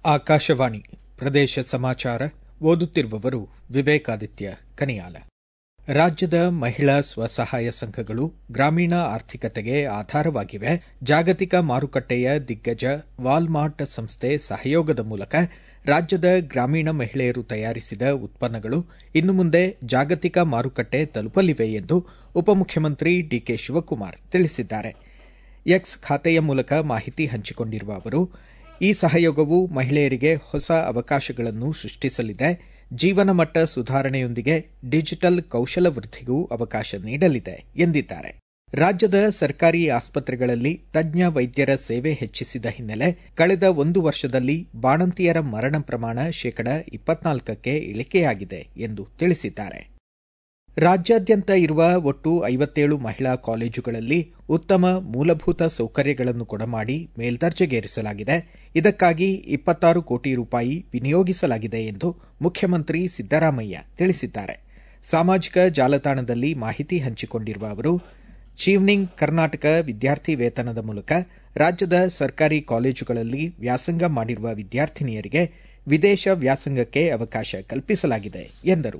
ಆಕಾಶವಾಣಿ ಪ್ರದೇಶ ಸಮಾಚಾರ ಓದುತ್ತಿರುವವರು ವಿವೇಕಾದಿತ್ಯ ಕನಿಯಾಲ ರಾಜ್ಯದ ಮಹಿಳಾ ಸ್ವಸಹಾಯ ಸಂಘಗಳು ಗ್ರಾಮೀಣ ಆರ್ಥಿಕತೆಗೆ ಆಧಾರವಾಗಿವೆ ಜಾಗತಿಕ ಮಾರುಕಟ್ಟೆಯ ದಿಗ್ಗಜ ವಾಲ್ಮಾರ್ಟ್ ಸಂಸ್ಥೆ ಸಹಯೋಗದ ಮೂಲಕ ರಾಜ್ಯದ ಗ್ರಾಮೀಣ ಮಹಿಳೆಯರು ತಯಾರಿಸಿದ ಉತ್ಪನ್ನಗಳು ಇನ್ನು ಮುಂದೆ ಜಾಗತಿಕ ಮಾರುಕಟ್ಟೆ ತಲುಪಲಿವೆ ಎಂದು ಉಪಮುಖ್ಯಮಂತ್ರಿ ಡಿಕೆ ಶಿವಕುಮಾರ್ ತಿಳಿಸಿದ್ದಾರೆ ಎಕ್ಸ್ ಖಾತೆಯ ಮೂಲಕ ಮಾಹಿತಿ ಹಂಚಿಕೊಂಡಿರುವ ಅವರು ಈ ಸಹಯೋಗವು ಮಹಿಳೆಯರಿಗೆ ಹೊಸ ಅವಕಾಶಗಳನ್ನು ಸೃಷ್ಟಿಸಲಿದೆ ಜೀವನ ಮಟ್ಟ ಸುಧಾರಣೆಯೊಂದಿಗೆ ಡಿಜಿಟಲ್ ಕೌಶಲ ವೃದ್ಧಿಗೂ ಅವಕಾಶ ನೀಡಲಿದೆ ಎಂದಿದ್ದಾರೆ ರಾಜ್ಯದ ಸರ್ಕಾರಿ ಆಸ್ಪತ್ರೆಗಳಲ್ಲಿ ತಜ್ಞ ವೈದ್ಯರ ಸೇವೆ ಹೆಚ್ಚಿಸಿದ ಹಿನ್ನೆಲೆ ಕಳೆದ ಒಂದು ವರ್ಷದಲ್ಲಿ ಬಾಣಂತಿಯರ ಮರಣ ಪ್ರಮಾಣ ಶೇಕಡ ಇಪ್ಪತ್ನಾಲ್ಕಕ್ಕೆ ಇಳಿಕೆಯಾಗಿದೆ ಎಂದು ತಿಳಿಸಿದ್ದಾರೆ ರಾಜ್ಯಾದ್ಯಂತ ಇರುವ ಒಟ್ಟು ಐವತ್ತೇಳು ಮಹಿಳಾ ಕಾಲೇಜುಗಳಲ್ಲಿ ಉತ್ತಮ ಮೂಲಭೂತ ಸೌಕರ್ಯಗಳನ್ನು ಕೊಡಮಾಡಿ ಮೇಲ್ದರ್ಜೆಗೇರಿಸಲಾಗಿದೆ ಇದಕ್ಕಾಗಿ ಇಪ್ಪತ್ತಾರು ಕೋಟಿ ರೂಪಾಯಿ ವಿನಿಯೋಗಿಸಲಾಗಿದೆ ಎಂದು ಮುಖ್ಯಮಂತ್ರಿ ಸಿದ್ದರಾಮಯ್ಯ ತಿಳಿಸಿದ್ದಾರೆ ಸಾಮಾಜಿಕ ಜಾಲತಾಣದಲ್ಲಿ ಮಾಹಿತಿ ಹಂಚಿಕೊಂಡಿರುವ ಅವರು ಚೀವ್ನಿಂಗ್ ಕರ್ನಾಟಕ ವಿದ್ಯಾರ್ಥಿ ವೇತನದ ಮೂಲಕ ರಾಜ್ಯದ ಸರ್ಕಾರಿ ಕಾಲೇಜುಗಳಲ್ಲಿ ವ್ಯಾಸಂಗ ಮಾಡಿರುವ ವಿದ್ಯಾರ್ಥಿನಿಯರಿಗೆ ವಿದೇಶ ವ್ಯಾಸಂಗಕ್ಕೆ ಅವಕಾಶ ಕಲ್ಪಿಸಲಾಗಿದೆ ಎಂದರು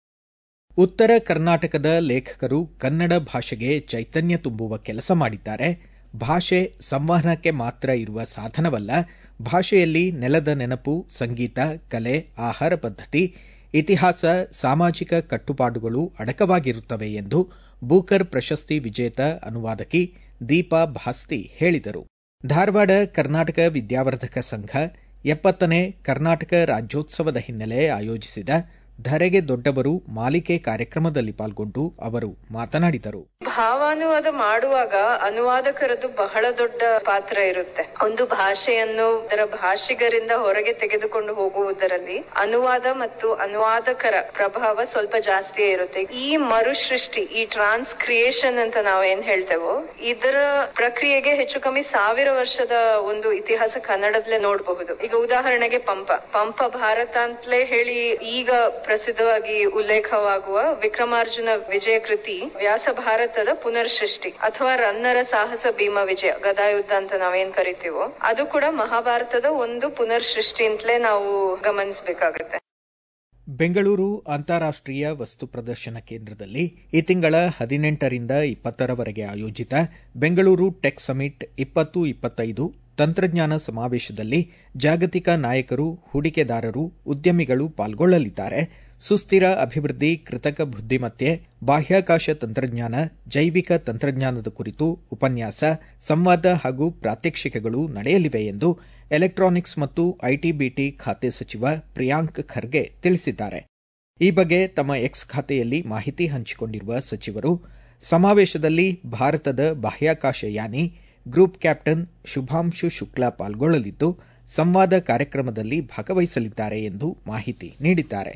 ಉತ್ತರ ಕರ್ನಾಟಕದ ಲೇಖಕರು ಕನ್ನಡ ಭಾಷೆಗೆ ಚೈತನ್ಯ ತುಂಬುವ ಕೆಲಸ ಮಾಡಿದ್ದಾರೆ ಭಾಷೆ ಸಂವಹನಕ್ಕೆ ಮಾತ್ರ ಇರುವ ಸಾಧನವಲ್ಲ ಭಾಷೆಯಲ್ಲಿ ನೆಲದ ನೆನಪು ಸಂಗೀತ ಕಲೆ ಆಹಾರ ಪದ್ಧತಿ ಇತಿಹಾಸ ಸಾಮಾಜಿಕ ಕಟ್ಟುಪಾಡುಗಳು ಅಡಕವಾಗಿರುತ್ತವೆ ಎಂದು ಬೂಕರ್ ಪ್ರಶಸ್ತಿ ವಿಜೇತ ಅನುವಾದಕಿ ದೀಪಾ ಭಾಸ್ತಿ ಹೇಳಿದರು ಧಾರವಾಡ ಕರ್ನಾಟಕ ವಿದ್ಯಾವರ್ಧಕ ಸಂಘ ಎಪ್ಪತ್ತನೇ ಕರ್ನಾಟಕ ರಾಜ್ಯೋತ್ಸವದ ಹಿನ್ನೆಲೆ ಆಯೋಜಿಸಿದ ಧರೆಗೆ ದೊಡ್ಡವರು ಮಾಲಿಕೆ ಕಾರ್ಯಕ್ರಮದಲ್ಲಿ ಪಾಲ್ಗೊಂಡು ಅವರು ಮಾತನಾಡಿದರು ಭಾವಾನುವಾದ ಮಾಡುವಾಗ ಅನುವಾದಕರದ್ದು ಬಹಳ ದೊಡ್ಡ ಪಾತ್ರ ಇರುತ್ತೆ ಒಂದು ಭಾಷೆಯನ್ನು ಅದರ ಭಾಷಿಗರಿಂದ ಹೊರಗೆ ತೆಗೆದುಕೊಂಡು ಹೋಗುವುದರಲ್ಲಿ ಅನುವಾದ ಮತ್ತು ಅನುವಾದಕರ ಪ್ರಭಾವ ಸ್ವಲ್ಪ ಜಾಸ್ತಿಯೇ ಇರುತ್ತೆ ಈ ಮರುಸೃಷ್ಟಿ ಈ ಟ್ರಾನ್ಸ್ ಕ್ರಿಯೇಷನ್ ಅಂತ ನಾವು ಏನ್ ಹೇಳ್ತೇವೋ ಇದರ ಪ್ರಕ್ರಿಯೆಗೆ ಹೆಚ್ಚು ಕಮ್ಮಿ ಸಾವಿರ ವರ್ಷದ ಒಂದು ಇತಿಹಾಸ ಕನ್ನಡದಲ್ಲೇ ನೋಡಬಹುದು ಈಗ ಉದಾಹರಣೆಗೆ ಪಂಪ ಪಂಪ ಭಾರತ ಅಂತಲೇ ಹೇಳಿ ಈಗ ಪ್ರಸಿದ್ಧವಾಗಿ ಉಲ್ಲೇಖವಾಗುವ ವಿಕ್ರಮಾರ್ಜುನ ವಿಜಯ ಕೃತಿ ವ್ಯಾಸ ಭಾರತದ ಪುನರ್ಸೃಷ್ಟಿ ಅಥವಾ ರನ್ನರ ಸಾಹಸ ಭೀಮ ವಿಜಯ ಗದಾಯುದ್ಧ ಅಂತ ನಾವೇನ್ ಕರಿತೀವೋ ಅದು ಕೂಡ ಮಹಾಭಾರತದ ಒಂದು ಪುನರ್ಸೃಷ್ಟಿ ಅಂತಲೇ ನಾವು ಗಮನಿಸಬೇಕಾಗುತ್ತೆ ಬೆಂಗಳೂರು ಅಂತಾರಾಷ್ಟೀಯ ವಸ್ತು ಪ್ರದರ್ಶನ ಕೇಂದ್ರದಲ್ಲಿ ಈ ತಿಂಗಳ ಹದಿನೆಂಟರಿಂದ ಇಪ್ಪತ್ತರವರೆಗೆ ಆಯೋಜಿತ ಬೆಂಗಳೂರು ಟೆಕ್ ಸಮಿಟ್ ಇಪ್ಪತ್ತು ಇಪ್ಪತ್ತೈದು ತಂತ್ರಜ್ಞಾನ ಸಮಾವೇಶದಲ್ಲಿ ಜಾಗತಿಕ ನಾಯಕರು ಹೂಡಿಕೆದಾರರು ಉದ್ಯಮಿಗಳು ಪಾಲ್ಗೊಳ್ಳಲಿದ್ದಾರೆ ಸುಸ್ಥಿರ ಅಭಿವೃದ್ಧಿ ಕೃತಕ ಬುದ್ದಿಮತ್ತೆ ಬಾಹ್ಯಾಕಾಶ ತಂತ್ರಜ್ಞಾನ ಜೈವಿಕ ತಂತ್ರಜ್ಞಾನದ ಕುರಿತು ಉಪನ್ಯಾಸ ಸಂವಾದ ಹಾಗೂ ಪ್ರಾತ್ಯಕ್ಷಿಕೆಗಳು ನಡೆಯಲಿವೆ ಎಂದು ಎಲೆಕ್ಟ್ರಾನಿಕ್ಸ್ ಮತ್ತು ಐಟಿಬಿಟಿ ಖಾತೆ ಸಚಿವ ಪ್ರಿಯಾಂಕ್ ಖರ್ಗೆ ತಿಳಿಸಿದ್ದಾರೆ ಈ ಬಗ್ಗೆ ತಮ್ಮ ಎಕ್ಸ್ ಖಾತೆಯಲ್ಲಿ ಮಾಹಿತಿ ಹಂಚಿಕೊಂಡಿರುವ ಸಚಿವರು ಸಮಾವೇಶದಲ್ಲಿ ಭಾರತದ ಬಾಹ್ಯಾಕಾಶ ಯಾನಿ ಗ್ರೂಪ್ ಕ್ಯಾಪ್ಟನ್ ಶುಭಾಂಶು ಶುಕ್ಲಾ ಪಾಲ್ಗೊಳ್ಳಲಿದ್ದು ಸಂವಾದ ಕಾರ್ಯಕ್ರಮದಲ್ಲಿ ಭಾಗವಹಿಸಲಿದ್ದಾರೆ ಎಂದು ಮಾಹಿತಿ ನೀಡಿದ್ದಾರೆ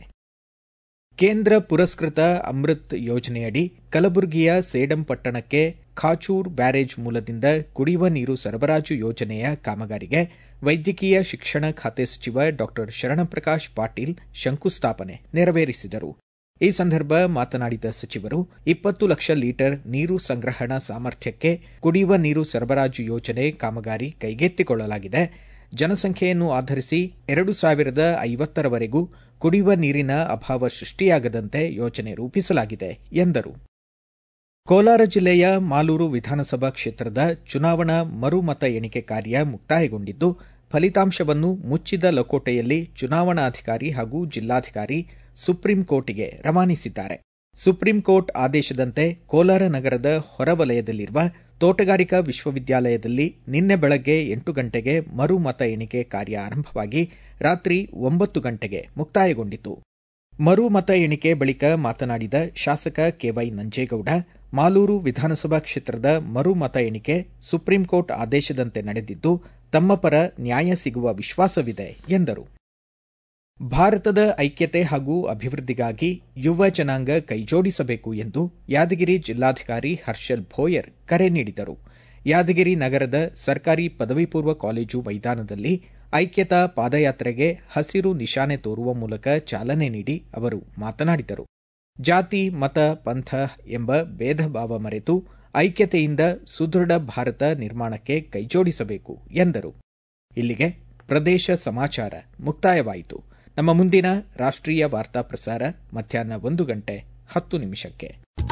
ಕೇಂದ್ರ ಪುರಸ್ಕೃತ ಅಮೃತ್ ಯೋಜನೆಯಡಿ ಕಲಬುರಗಿಯ ಸೇಡಂ ಪಟ್ಟಣಕ್ಕೆ ಖಾಚೂರ್ ಬ್ಯಾರೇಜ್ ಮೂಲದಿಂದ ಕುಡಿಯುವ ನೀರು ಸರಬರಾಜು ಯೋಜನೆಯ ಕಾಮಗಾರಿಗೆ ವೈದ್ಯಕೀಯ ಶಿಕ್ಷಣ ಖಾತೆ ಸಚಿವ ಡಾ ಶರಣಪ್ರಕಾಶ್ ಪಾಟೀಲ್ ಶಂಕುಸ್ಥಾಪನೆ ನೆರವೇರಿಸಿದರು ಈ ಸಂದರ್ಭ ಮಾತನಾಡಿದ ಸಚಿವರು ಇಪ್ಪತ್ತು ಲಕ್ಷ ಲೀಟರ್ ನೀರು ಸಂಗ್ರಹಣಾ ಸಾಮರ್ಥ್ಯಕ್ಕೆ ಕುಡಿಯುವ ನೀರು ಸರಬರಾಜು ಯೋಜನೆ ಕಾಮಗಾರಿ ಕೈಗೆತ್ತಿಕೊಳ್ಳಲಾಗಿದೆ ಜನಸಂಖ್ಯೆಯನ್ನು ಆಧರಿಸಿ ಎರಡು ಸಾವಿರದ ಐವತ್ತರವರೆಗೂ ಕುಡಿಯುವ ನೀರಿನ ಅಭಾವ ಸೃಷ್ಟಿಯಾಗದಂತೆ ಯೋಜನೆ ರೂಪಿಸಲಾಗಿದೆ ಎಂದರು ಕೋಲಾರ ಜಿಲ್ಲೆಯ ಮಾಲೂರು ವಿಧಾನಸಭಾ ಕ್ಷೇತ್ರದ ಚುನಾವಣಾ ಮರು ಮತ ಎಣಿಕೆ ಕಾರ್ಯ ಮುಕ್ತಾಯಗೊಂಡಿದ್ದು ಫಲಿತಾಂಶವನ್ನು ಮುಚ್ಚಿದ ಲಕೋಟೆಯಲ್ಲಿ ಚುನಾವಣಾಧಿಕಾರಿ ಹಾಗೂ ಜಿಲ್ಲಾಧಿಕಾರಿ ಸುಪ್ರೀಂ ಕೋರ್ಟ್ಗೆ ರವಾನಿಸಿದ್ದಾರೆ ಸುಪ್ರೀಂ ಕೋರ್ಟ್ ಆದೇಶದಂತೆ ಕೋಲಾರ ನಗರದ ಹೊರವಲಯದಲ್ಲಿರುವ ತೋಟಗಾರಿಕಾ ವಿಶ್ವವಿದ್ಯಾಲಯದಲ್ಲಿ ನಿನ್ನೆ ಬೆಳಗ್ಗೆ ಎಂಟು ಗಂಟೆಗೆ ಮರು ಮತ ಎಣಿಕೆ ಕಾರ್ಯ ಆರಂಭವಾಗಿ ರಾತ್ರಿ ಒಂಬತ್ತು ಗಂಟೆಗೆ ಮುಕ್ತಾಯಗೊಂಡಿತು ಮರು ಮತ ಎಣಿಕೆ ಬಳಿಕ ಮಾತನಾಡಿದ ಶಾಸಕ ಕೆವೈ ನಂಜೇಗೌಡ ಮಾಲೂರು ವಿಧಾನಸಭಾ ಕ್ಷೇತ್ರದ ಮರು ಮತ ಎಣಿಕೆ ಸುಪ್ರೀಂ ಕೋರ್ಟ್ ಆದೇಶದಂತೆ ನಡೆದಿದ್ದು ತಮ್ಮ ಪರ ನ್ಯಾಯ ಸಿಗುವ ವಿಶ್ವಾಸವಿದೆ ಎಂದರು ಭಾರತದ ಐಕ್ಯತೆ ಹಾಗೂ ಅಭಿವೃದ್ಧಿಗಾಗಿ ಯುವ ಜನಾಂಗ ಕೈಜೋಡಿಸಬೇಕು ಎಂದು ಯಾದಗಿರಿ ಜಿಲ್ಲಾಧಿಕಾರಿ ಹರ್ಷಲ್ ಭೋಯರ್ ಕರೆ ನೀಡಿದರು ಯಾದಗಿರಿ ನಗರದ ಸರ್ಕಾರಿ ಪದವಿ ಪೂರ್ವ ಕಾಲೇಜು ಮೈದಾನದಲ್ಲಿ ಐಕ್ಯತಾ ಪಾದಯಾತ್ರೆಗೆ ಹಸಿರು ನಿಶಾನೆ ತೋರುವ ಮೂಲಕ ಚಾಲನೆ ನೀಡಿ ಅವರು ಮಾತನಾಡಿದರು ಜಾತಿ ಮತ ಪಂಥ ಎಂಬ ಭೇದ ಭಾವ ಮರೆತು ಐಕ್ಯತೆಯಿಂದ ಸುದೃಢ ಭಾರತ ನಿರ್ಮಾಣಕ್ಕೆ ಕೈಜೋಡಿಸಬೇಕು ಎಂದರು ಇಲ್ಲಿಗೆ ಪ್ರದೇಶ ಸಮಾಚಾರ ಮುಕ್ತಾಯವಾಯಿತು ನಮ್ಮ ಮುಂದಿನ ರಾಷ್ಟ್ರೀಯ ವಾರ್ತಾ ಪ್ರಸಾರ ಮಧ್ಯಾಹ್ನ ಒಂದು ಗಂಟೆ ಹತ್ತು ನಿಮಿಷಕ್ಕೆ